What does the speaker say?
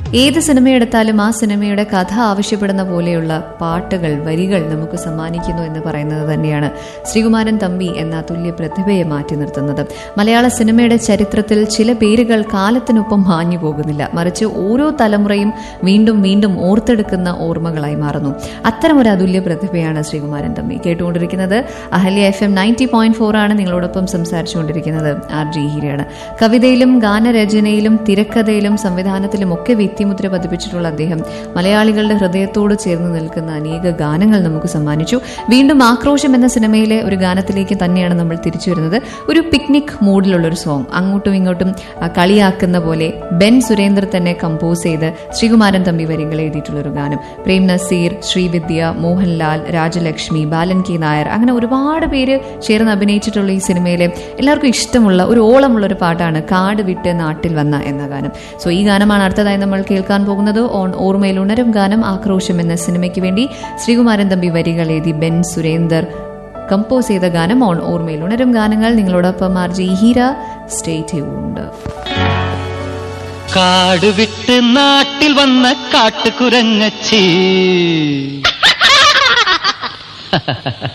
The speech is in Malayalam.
ഏത് സിനിമ എടുത്താലും ആ സിനിമയുടെ കഥ ആവശ്യപ്പെടുന്ന പോലെയുള്ള പാട്ടുകൾ വരികൾ നമുക്ക് സമ്മാനിക്കുന്നു എന്ന് പറയുന്നത് തന്നെയാണ് ശ്രീകുമാരൻ തമ്പി എന്ന തുല്യ പ്രതിഭയെ മാറ്റി നിർത്തുന്നത് മലയാള സിനിമയുടെ ചരിത്രത്തിൽ ചില പേരുകൾ കാലത്തിനൊപ്പം മാഞ്ഞു പോകുന്നില്ല മറിച്ച് ഓരോ തലമുറയും വീണ്ടും വീണ്ടും ഓർത്തെടുക്കുന്ന ഓർമ്മകളായി മാറുന്നു അത്തരമൊരു അതുല്യ പ്രതിഭയാണ് ശ്രീകുമാരൻ തമ്പി കേട്ടുകൊണ്ടിരിക്കുന്നത് Ahalya F M ninety point four ആണ് നിങ്ങളോടൊപ്പം സംസാരിച്ചുകൊണ്ടിരിക്കുന്നത് ആർ ജി ഹീരയാണ് കവിതയിലും ഗാനരചനയിലും തിരക്കഥയിലും സംവിധാനത്തിലും ഒക്കെ വ്യക്തിമുദ്ര പതിപ്പിച്ചിട്ടുള്ള അദ്ദേഹം മലയാളികളുടെ ഹൃദയത്തോട് ചേർന്ന് നിൽക്കുന്ന അനേക ഗാനങ്ങൾ നമുക്ക് സമ്മാനിച്ചു വീണ്ടും ആക്രോശം എന്ന സിനിമയിലെ ഒരു ഗാനത്തിലേക്ക് തന്നെയാണ് നമ്മൾ തിരിച്ചു വരുന്നത് ഒരു പിക്നിക് മൂഡിലുള്ള ഒരു സോങ് അങ്ങോട്ടും ഇങ്ങോട്ടും ആ, കളിയാക്കുന്ന പോലെ ബെൻ സുരേന്ദ്ര തന്നെ കമ്പോസ് ചെയ്ത് ശ്രീകുമാരൻ തമ്പി വരികൾ എഴുതിയിട്ടുള്ള ഒരു ഗാനം പ്രേം നസീർ ശ്രീവിദ്യ മോഹൻലാൽ രാജലക്ഷ്മി ബാലൻ കെ നായർ അങ്ങനെ ഒരുപാട് പേര് ചേർന്ന് അഭിനയിച്ചിട്ടുള്ള ഈ സിനിമയിലെ എല്ലാവർക്കും ഇഷ്ടമുള്ള ഒരു ഓളമുള്ള ഒരു പാട്ടാണ് കാട് വിട്ട് നാട്ടിൽ വന്ന എന്ന ഗാനം സോ ഈ ഗാനമാണ് അടുത്തതായി നമ്മൾ കേൾക്കാൻ പോകുന്നത് ഓൺ ഓർമ്മയിൽ ഉണരും ഗാനം ആക്രോശം എന്ന സിനിമയ്ക്ക് വേണ്ടി ശ്രീകുമാരൻ തമ്പി വരികൾ എഴുതി ബെൻ സുരേന്ദർ കമ്പോസ് ചെയ്ത ഗാനം ഓൺ ഓർമ്മയിൽ ഉണരും ഗാനങ്ങൾ നിങ്ങളോടൊപ്പം R J Heera stay tuned കാട് വിട്ട് നാട്ടിൽ വന്ന കാട്ടുകുരങ്ങച്ചി